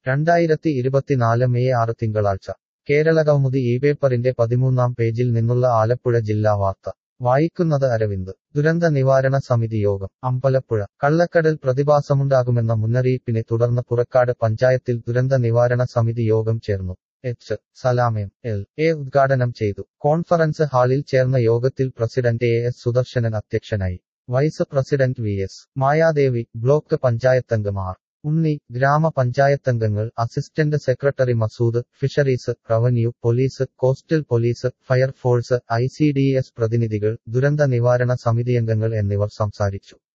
രണ്ടായിരത്തി ഇരുപത്തിനാല് മെയ് ആറ് തിങ്കളാഴ്ച കേരളകൗമുദി ഈ പേപ്പറിന്റെ പതിമൂന്നാം പേജിൽ നിന്നുള്ള ആലപ്പുഴ ജില്ലാ വാർത്ത വായിക്കുന്നത് അരവിന്ദ് ദുരന്ത നിവാരണ സമിതി യോഗം അമ്പലപ്പുഴ കള്ളക്കടൽ പ്രതിഭാസമുണ്ടാകുമെന്ന മുന്നറിയിപ്പിനെ തുടർന്ന് പുറക്കാട് പഞ്ചായത്തിൽ ദുരന്ത നിവാരണ സമിതി യോഗം ചേർന്നു എച്ച് സലാമേം എൽ എ ഉദ്ഘാടനം ചെയ്തു കോൺഫറൻസ് ഹാളിൽ ചേർന്ന യോഗത്തിൽ പ്രസിഡന്റ് എ എസ് സുദർശനൻ അധ്യക്ഷനായി vice president V S Mayadevi block പഞ്ചായത്തംഗം ആർ ഉണ്ണി ഗ്രാമപഞ്ചായത്തംഗങ്ങൾ assistant secretary Masood fisheries revenue police coastal police fire force I C D S പ്രതിനിധികൾ ദുരന്ത നിവാരണ സമിതിയംഗങ്ങൾ എന്നിവർ സംസാരിച്ചു